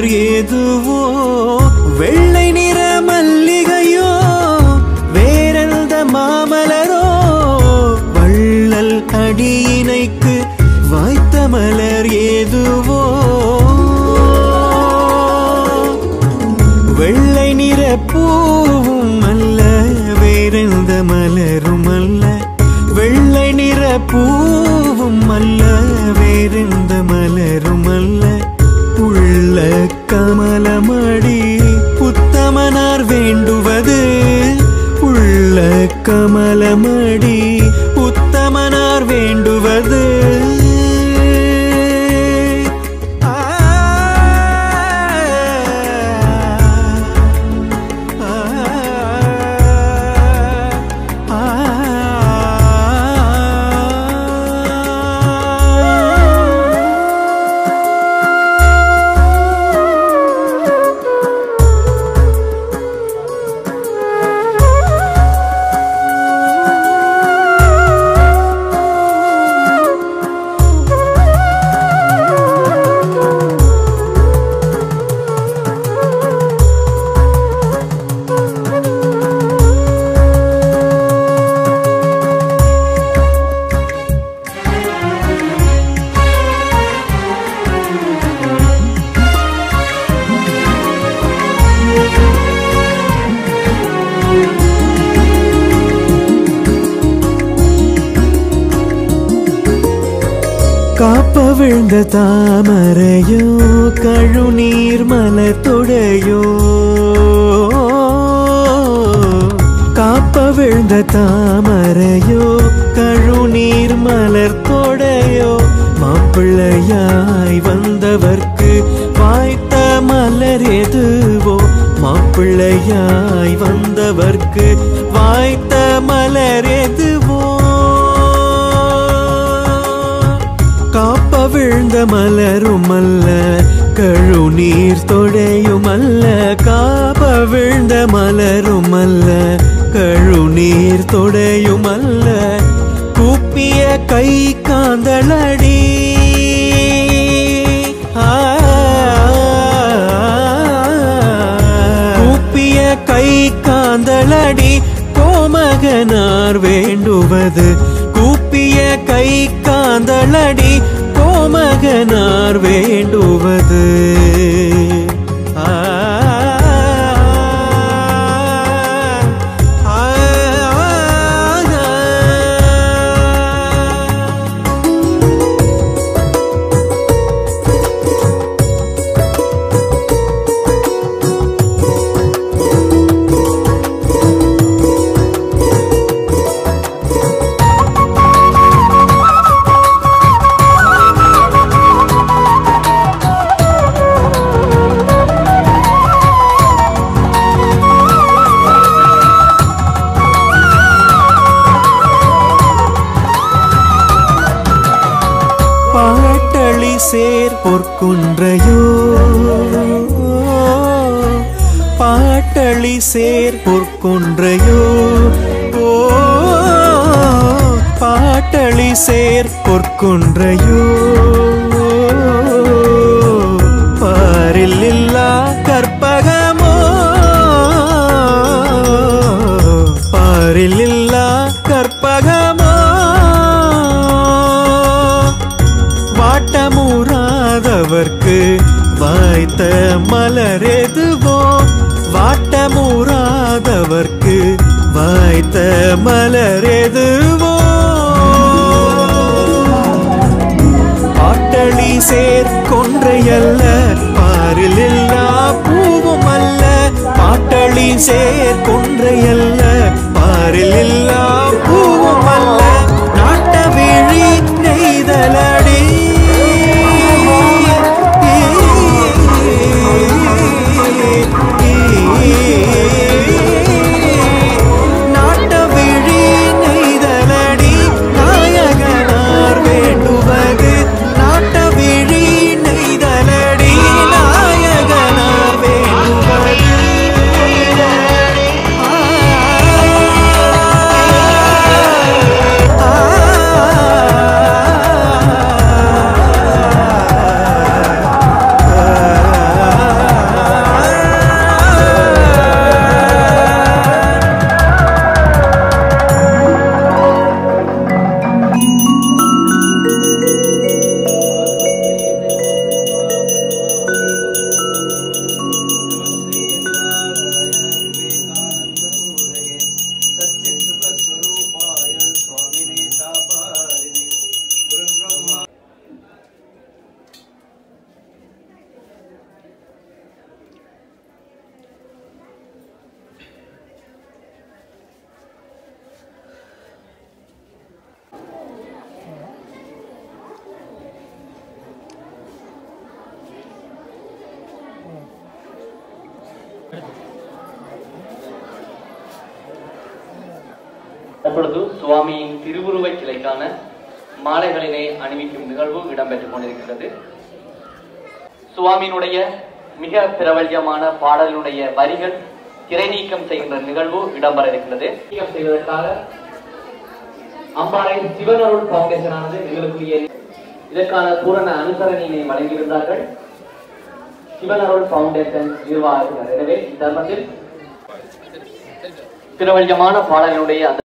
மலர் ஏதுவோ வெள்ளை நிற மல்லிகையோ வேறெந்த மாமலரோ வள்ளல் அடியினைக்கு வாய்த்த மலர் ஏதுவோ வெள்ளை நிற பூவும் அல்ல வேறெந்த மலரும் அல்ல வெள்ளை நிற பூவும் அல்ல வேறெந்த மலரும் அல்ல உள்ள கமலமடி உத்தமனார் வேண்டுவது உள்ள கமலமடி உத்தமனார் வேண்டுவது ஆ காப்ப விழுந்த தாமரையோ கழுநீர் மலத்துடையோ காப்ப விழுந்த தாமரையோ கழுநீர் மலர் தொடையோ மாப்பிள்ளையாய் வந்தவர்க்கு வாய்த்த மலர் எதுவோ மாப்பிள்ளையாய் வந்தவர்க்கு வாய்த்த மலர் எதுவோ காப்ப விழுந்த மலரும் அல்ல கழுநீர் தொடையும் அல்ல காப்ப விழுந்த மலரும் அல்ல கழுநீர் தொடையும் அல்ல கூப்பிய கை காந்தளடி ஆ, கூப்பிய கை காந்தளடி கோமகனார் வேண்டுவது கூப்பிய கை காந்தளடி கோமகனார் வேண்டுவது ஆ, ஆ, ஆ, பாட்டளி சேர் பொற்குன்றையோ பாட்டளி சேர் பொற்குன்றையோ ஓ பாட்டளி சேர் பொற்குன்றையோ பாரில் இல்லா கற்பகமோ பாரில் இல்லா கற்பகமோ வாட்டமுறாதவர்க்கு வாய்த்த மலர் எதுவோ வாட்டமுறாதவர்க்கு வாய்த்த மலர் எதுவோ பாட்டளி சேர் கொன்றையல்ல பாரில் இல்லா பூவும் அல்ல பாட்டளி சேர் கொன்றையல்ல பாரில் இல்லா பூவும் அல்ல நாட்ட விழி நெய்தலடி நாட்ட விழி நெய்தலடி நாயகனார் வேண்டுவது நாட்ட விழி நெய்தலடி நாயகனார் வேண்டுவது ஆ அப்பொழுது சுவாமியின் திருவுருவச் சிலைக்கான மாலைகளினை அணிவிக்கும் நிகழ்வு இடம்பெற்றுக் கொண்டிருக்கிறது சுவாமியினுடைய மிக பிரபல்யமான பாடலினுடைய வரிகள் திரை நீக்கம் செய்கின்ற நிகழ்வு இடம்பெற இருக்கிறது நீக்கம் செய்வதற்காக அம்பாறை சிவனருள் பவுண்டேஷன் ஆனது எங்களுக்குரிய இதற்கான பூரண அனுசரணையினை வழங்கியிருந்தார்கள் சிவனருள் பவுண்டேஷன் நிர்வாகத்தினர் எனவே இத்தருணத்தில் பிரபல்யமான பாடலினுடைய அந்த